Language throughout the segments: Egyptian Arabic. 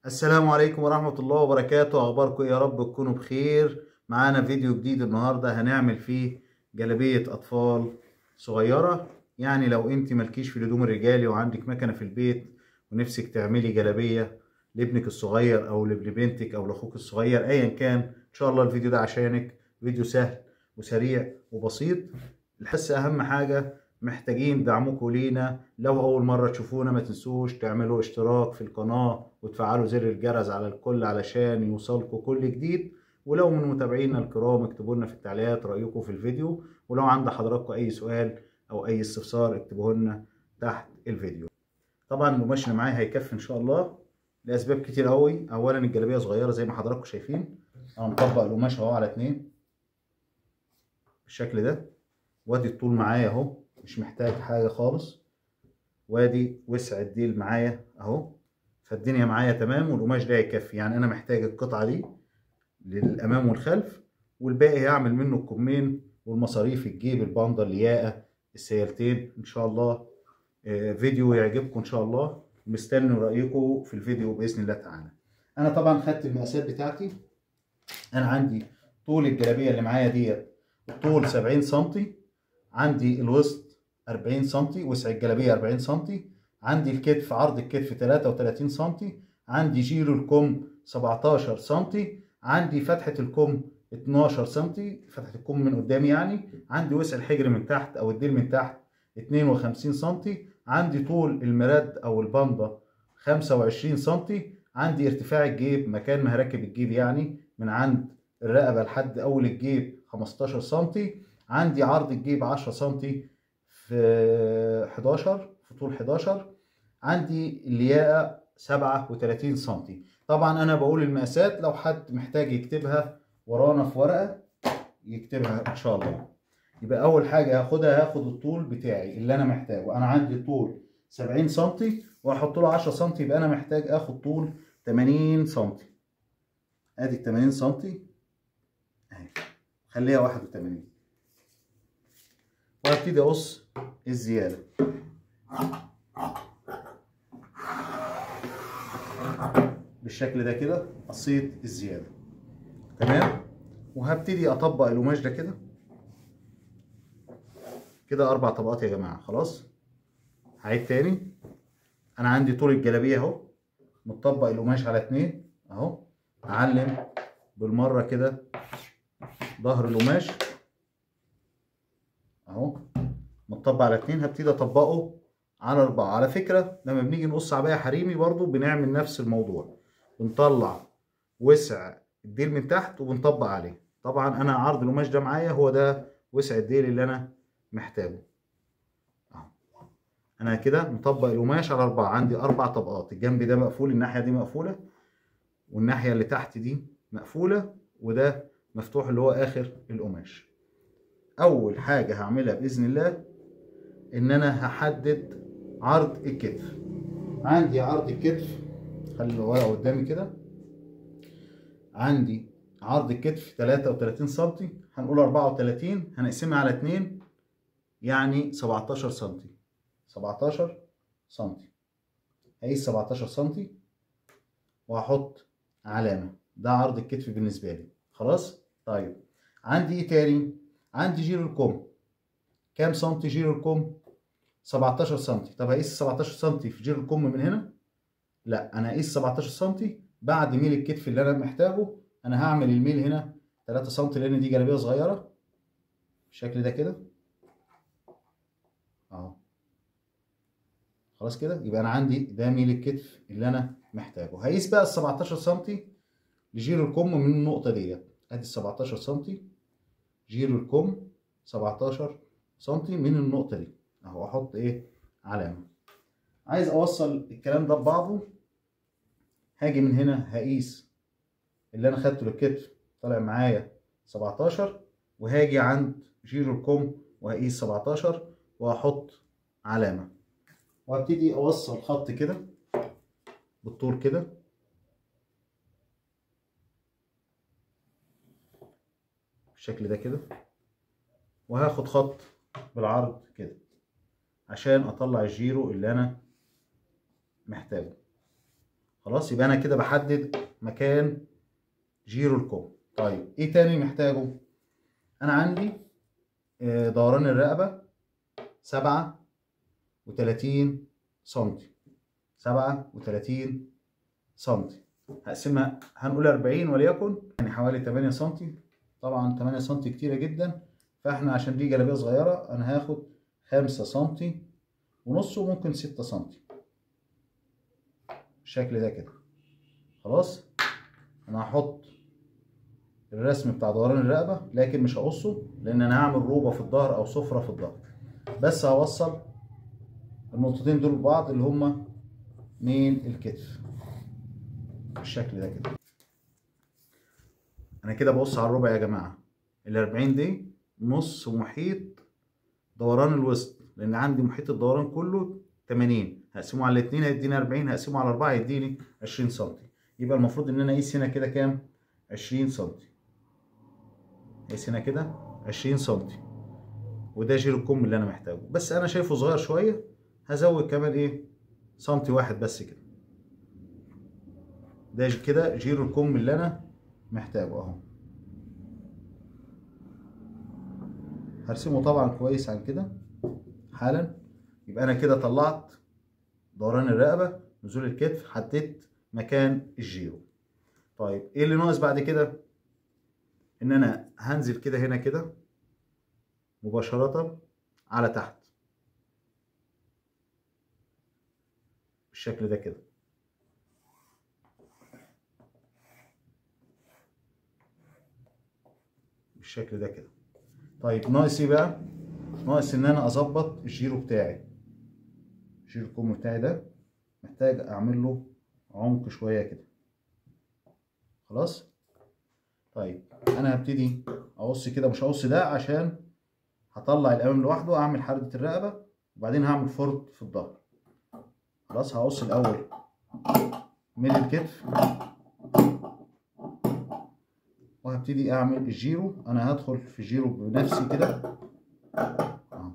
السلام عليكم ورحمة الله وبركاته أخباركم إيه؟ يا رب تكونوا بخير معانا فيديو جديد النهاردة هنعمل فيه جلابية أطفال صغيرة يعني لو أنت مالكيش في الهدوم الرجالي وعندك مكنة في البيت ونفسك تعملي جلابية لابنك الصغير أو لابن بنتك أو لأخوك الصغير أيا كان إن شاء الله الفيديو ده عشانك فيديو سهل وسريع وبسيط الحس أهم حاجة محتاجين دعمكم لينا لو اول مره تشوفونا ما تنسوش تعملوا اشتراك في القناه وتفعلوا زر الجرس على الكل علشان يوصلكم كل جديد ولو من متابعينا الكرام اكتبوا لنا في التعليقات رايكم في الفيديو ولو عند حضراتكم اي سؤال او اي استفسار اكتبوه لنا تحت الفيديو طبعا القماش اللي معايا هيكفي ان شاء الله لاسباب كتير قوي اولا الجلابيه صغيره زي ما حضراتكم شايفين انا مطبق القماش اهو على اتنين بالشكل ده وادي الطول معايا اهو مش محتاج حاجة خالص وادي وسع الديل معايا اهو فالدنيا معايا تمام والقماش ده يكفي يعني انا محتاج القطعة دي للامام والخلف والباقي هعمل منه الكمين والمصاريف الجيب الباندا الياقة السيالتين ان شاء الله فيديو يعجبكم ان شاء الله مستني رأيكم في الفيديو بإذن الله تعالى انا طبعا خدت المقاسات بتاعتي انا عندي طول الجلابية اللي معايا ديت الطول 70 سنتي عندي الوسط 40 سم وسع الجلابيه 40 سم عندي الكتف عرض الكتف 33 سم عندي جيرو الكم 17 سم عندي فتحه الكم 12 سم فتحه الكم من قدام يعني عندي وسع الحجر من تحت او الديل من تحت 52 سم عندي طول المرد او الباندا 25 سم عندي ارتفاع الجيب مكان ما هركب الجيب يعني من عند الرقبه لحد اول الجيب 15 سم عندي عرض الجيب 10 سم في 11 في طول 11 عندي الياقة 37 سم طبعا انا بقول المقاسات لو حد محتاج يكتبها ورانا في ورقة يكتبها ان شاء الله يبقى اول حاجة هاخدها هاخد الطول بتاعي اللي انا محتاجه انا عندي طول 70 سم واحط له 10 سم يبقى انا محتاج اخد طول 80 سم ادي 80 سم اهي خليها 81 وهبتدي اقص الزياده بالشكل ده كده قصيت الزياده تمام وهبتدي اطبق القماش ده كده كده اربع طبقات يا جماعه خلاص هعيد تاني انا عندي طول الجلابيه اهو متطبق القماش على اتنين اهو اعلم بالمره كده ظهر القماش اهو متطبق على اتنين هبتدي اطبقه على اربعة على فكرة لما بنيجي نقص عباية حريمي برضو بنعمل نفس الموضوع بنطلع وسع الديل من تحت وبنطبق عليه طبعا انا عرض القماش ده معايا هو ده وسع الديل اللي انا محتاجه اهو انا كده مطبق القماش على اربعة عندي اربع طبقات الجنب ده مقفول الناحية دي مقفولة والناحية اللي تحت دي مقفولة وده مفتوح اللي هو اخر القماش اول حاجة هعملها باذن الله ان انا هحدد عرض الكتف عندي عرض الكتف خلي الورقة قدامي كده عندي عرض الكتف 33 سم هنقول 34 هنقسمها على 2 يعني 17 سم 17 سم هقيس 17 سم وهحط علامة ده عرض الكتف بالنسبة لي خلاص طيب عندي ايه تاني عندي جيرو الكم كام سنتي جيرو الكم 17 سنتي طب هقيس 17 سنتي في جيرو الكم من هنا لا انا هقيس 17 سنتي بعد ميل الكتف اللي انا محتاجه انا هعمل الميل هنا 3 سنتي لان دي جلابيه صغيره بالشكل ده كده اهو خلاص كده يبقى انا عندي ده ميل الكتف اللي انا محتاجه هقيس بقى ال 17 سنتي لجيرو الكم من النقطه ديت ادي ال 17 سنتي جيرو الكم 17 سنتي من النقطة دي اهو احط ايه علامة عايز اوصل الكلام ده ببعضه هاجي من هنا هقيس اللي انا خدته للكتف طالع معايا 17 وهاجي عند جيرو الكم وهقيس 17 وهحط علامة وهبتدي اوصل خط كده بالطول كده بالشكل ده كده وهاخد خط بالعرض كده عشان اطلع الجيرو اللي انا محتاجه خلاص يبقى انا كده بحدد مكان جيرو الكم طيب ايه تاني محتاجه انا عندي آه، دوران الرقبة سبعة وتلاتين سنتي سبعة وتلاتين سنتي هقسمها هنقول أربعين وليكن يعني حوالي تمانية سنتي طبعا تمانية سنتي كتيرة جدا فاحنا عشان دي جلابية صغيرة انا هاخد خمسة سنتي ونص وممكن ستة سنتي بالشكل ده كده خلاص انا هحط الرسم بتاع دوران الرقبة لكن مش هقصه لان انا هعمل روبة في الظهر او سفرة في الظهر بس هوصل النقطتين دول ببعض اللي هما من الكتف بالشكل ده كده انا كده ببص على الربع يا جماعة ال 40 دي نص محيط دوران الوسط لان عندي محيط الدوران كله 80 هقسمه على الاثنين هيديني 40 هقسمه على 4 هيديني 20 سم يبقى المفروض ان انا اقيس هنا كده كام 20 سم اقيس هنا كده 20 سم وده جير الكم اللي انا محتاجه بس انا شايفه صغير شويه هزود كمان ايه سنتي واحد بس كده ده كده جير الكم اللي انا محتاجه اهو هرسمه طبعا كويس عن كده حالا يبقى انا كده طلعت دوران الرقبه نزول الكتف حطيت مكان الجيرو طيب ايه اللي ناقص بعد كده ان انا هنزل كده هنا كده مباشره على تحت بالشكل ده كده بالشكل ده كده طيب ناقص ايه بقى ناقص ان انا اظبط الجيرو بتاعي الجيرو الكم بتاعي ده محتاج اعمل له عمق شويه كده خلاص طيب انا هبتدي اقص كده مش هقص ده عشان هطلع الامام لوحده اعمل حردة الرقبه وبعدين هعمل فرد في الظهر خلاص هقص الاول من الكتف وهبتدي اعمل الجيرو انا هدخل في الجيرو بنفسي كده أهو.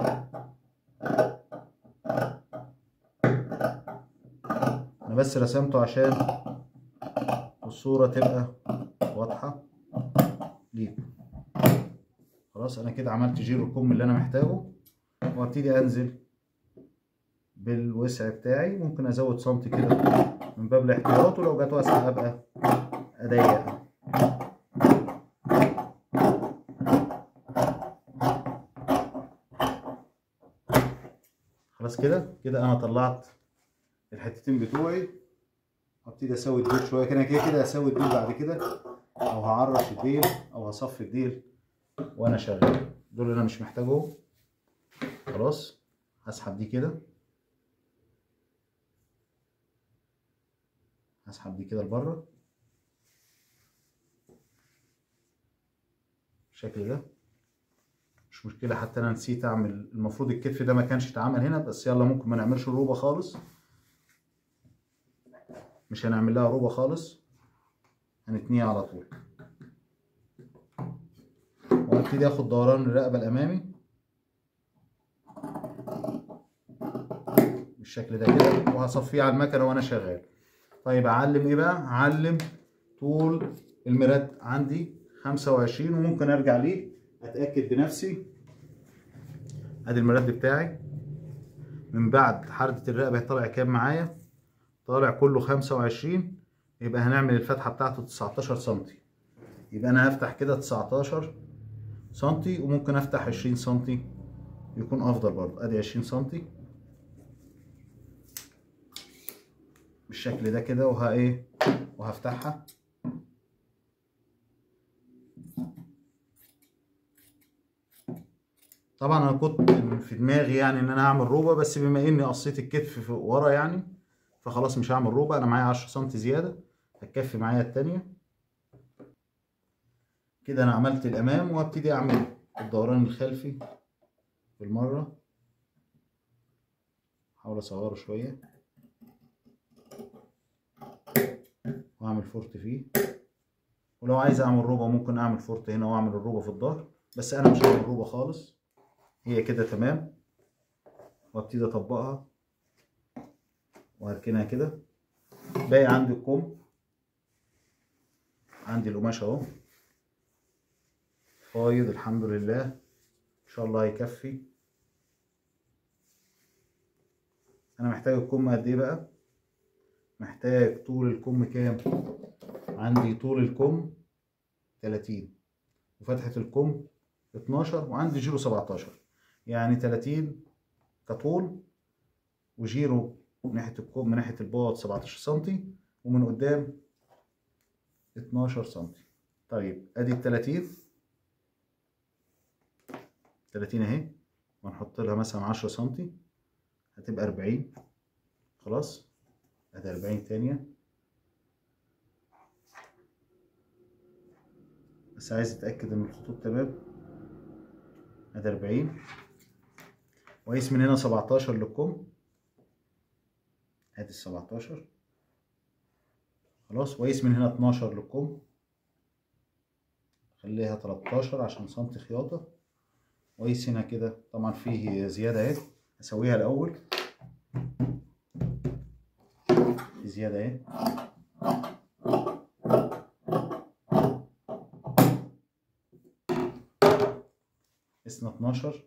انا بس رسمته عشان الصورة تبقى واضحة ليكم خلاص انا كده عملت جيرو الكم اللي انا محتاجه وهبتدي انزل بالوسع بتاعي ممكن ازود سنتي كده من باب الاحتياط ولو جت واسعة ابقى اضيقها خلاص كده كده انا طلعت الحتتين بتوعي هبتدي اسوي الديل شويه كده كده كده هسوي الديل بعد كده او هعرش الديل او هصفي الديل وانا شغال دول اللي انا مش محتاجهم خلاص هسحب دي كده هسحب دي كده لبره بالشكل ده مش مشكله حتى انا نسيت اعمل المفروض الكتف ده ما كانش اتعمل هنا بس يلا ممكن ما نعملش روبه خالص مش هنعمل لها روبه خالص هنتنيها على طول وهبتدي اخد دوران الرقبه الامامي بالشكل ده كده وهصفيه على المكنه وانا شغال طيب اعلم ايه بقى اعلم طول المراد عندي 25 وممكن ارجع ليه اتاكد بنفسي ادي المرد بتاعي من بعد حردة الرقبة طالع كام معايا طالع كله 25 يبقى هنعمل الفتحة بتاعته 19 سنتي يبقى انا هفتح كده 19 سنتي وممكن افتح 20 سنتي يكون افضل برضه ادي 20 سنتي بالشكل ده كده وها ايه وهفتحها طبعا انا كنت في دماغي يعني ان انا هعمل روبه بس بما اني قصيت الكتف في ورا يعني فخلاص مش هعمل روبه انا معايا 10 سم زياده هتكفي معايا التانية كده انا عملت الامام وهبتدي اعمل الدوران الخلفي بالمره احاول اصغره شويه واعمل فورت فيه ولو عايز اعمل روبه ممكن اعمل فورت هنا واعمل الروبه في الظهر بس انا مش هعمل روبه خالص هي كده تمام وابتدي اطبقها وهركنها كده باقي عندي الكم عندي القماش اهو فايض الحمد لله ان شاء الله هيكفي انا محتاج الكم قد ايه بقى محتاج طول الكم كام عندي طول الكم 30 وفتحة الكم 12 وعندي جيرو 17 يعني 30 كطول وجيرو من ناحية الكم من ناحية الباط 17 سنتي ومن قدام 12 سنتي طيب ادي ال 30 30 اهي وهنحط لها مثلا 10 سنتي هتبقى 40 خلاص ادي 40 تانية بس عايز اتاكد ان الخطوط تمام ادي 40 واقيس من هنا 17 للكم ادي ال 17 خلاص واقيس من هنا 12 للكم خليها 13 عشان سنتي خياطة واقيس هنا كده طبعا فيه زيادة اهي اسويها الاول في زيادة اهي قسنا 12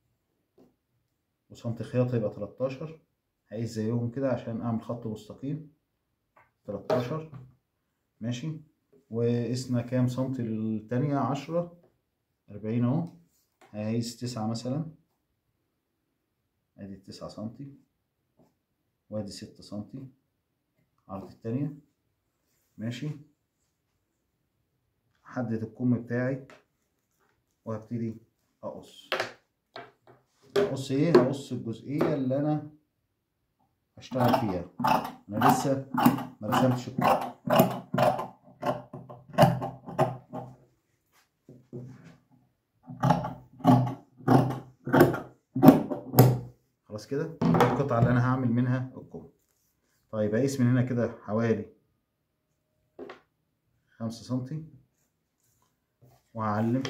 وسنتي خياطة يبقى 13 هقيس زيهم كده عشان اعمل خط مستقيم 13 ماشي وقسنا كام سنتي للتانية عشرة أربعين اهو هقيس تسعة مثلا ادي تسعة سنتي وادي ستة سنتي عرض التانية ماشي احدد الكم بتاعي وهبتدي اقص اقص ايه هقص الجزئية اللي انا هشتغل فيها انا لسه ما رسمتش الكم خلاص كده القطعة اللي انا هعمل منها الكم طيب اقيس من هنا كده حوالي خمسة سنتي وهعلم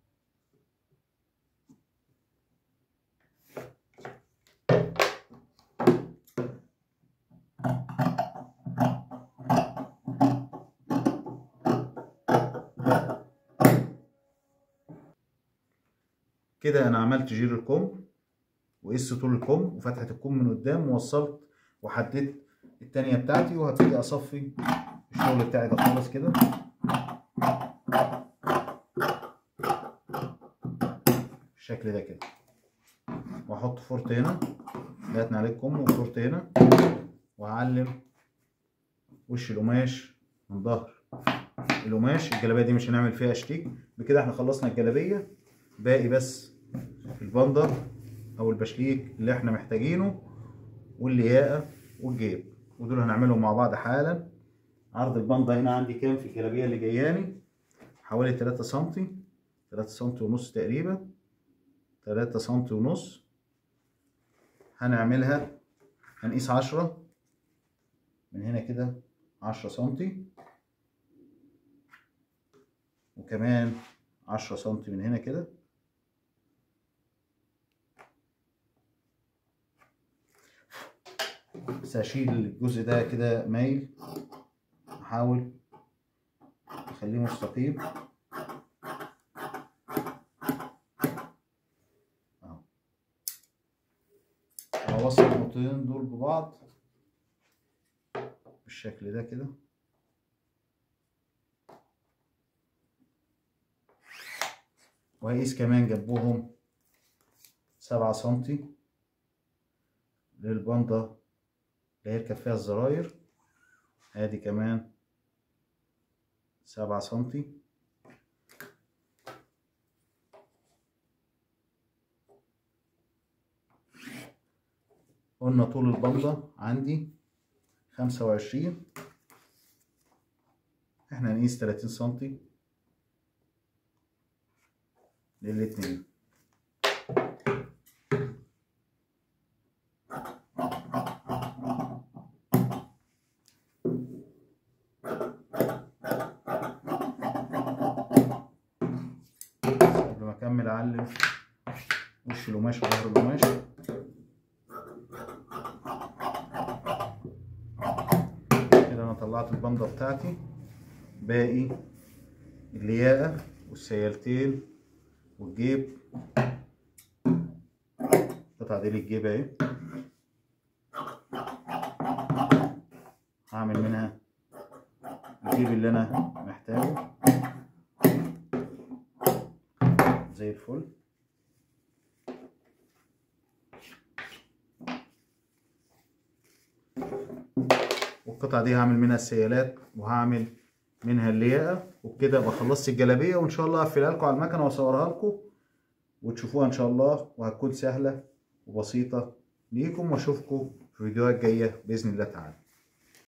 كده انا عملت جير الكم وقست طول الكم وفتحة الكم من قدام ووصلت وحددت التانية بتاعتي وهبتدي اصفي الشغل بتاعي ده خالص كده بالشكل ده كده واحط فورت هنا لغايه عليه الكم وفورت هنا وهعلم وش القماش من ظهر القماش الجلابيه دي مش هنعمل فيها شتيك بكده احنا خلصنا الجلابيه باقي بس البندر او البشليك اللي احنا محتاجينه واللياقه والجيب ودول هنعملهم مع بعض حالا عرض البنده هنا عندي كام في الجلابيه اللي جاياني حوالي 3 سنتي 3 سنتي ونص تقريبا 3 سنتي ونص هنعملها هنقيس 10 من هنا كده 10 سنتي وكمان 10 سنتي من هنا كده بس هشيل الجزء ده كده مايل احاول اخليه مستقيم اهو اوصل النقطتين دول ببعض بالشكل ده كده وهقيس كمان جنبهم سبعة سنتي للبندة اللي هيركب فيها الزراير ادي كمان سبعة سنتي قلنا طول البندة عندي خمسة وعشرين احنا هنقيس تلاتين سنتي للاتنين قبل ما اكمل اعلم وش القماش وظهر القماش كده طلعت البندة بتاعتي باقي اللياقة والسيالتين والجيب القطعة دي للجيب اهي هعمل منها الجيب اللي انا محتاجه زي الفل والقطعة دي هعمل منها السيالات وهعمل منها اللياقة وبكده ابقى خلصت الجلابية وان شاء الله هقفلها لكم على المكنة واصورها لكم وتشوفوها ان شاء الله وهتكون سهلة وبسيطة ليكم واشوفكم في فيديوهات جاية بإذن الله تعالى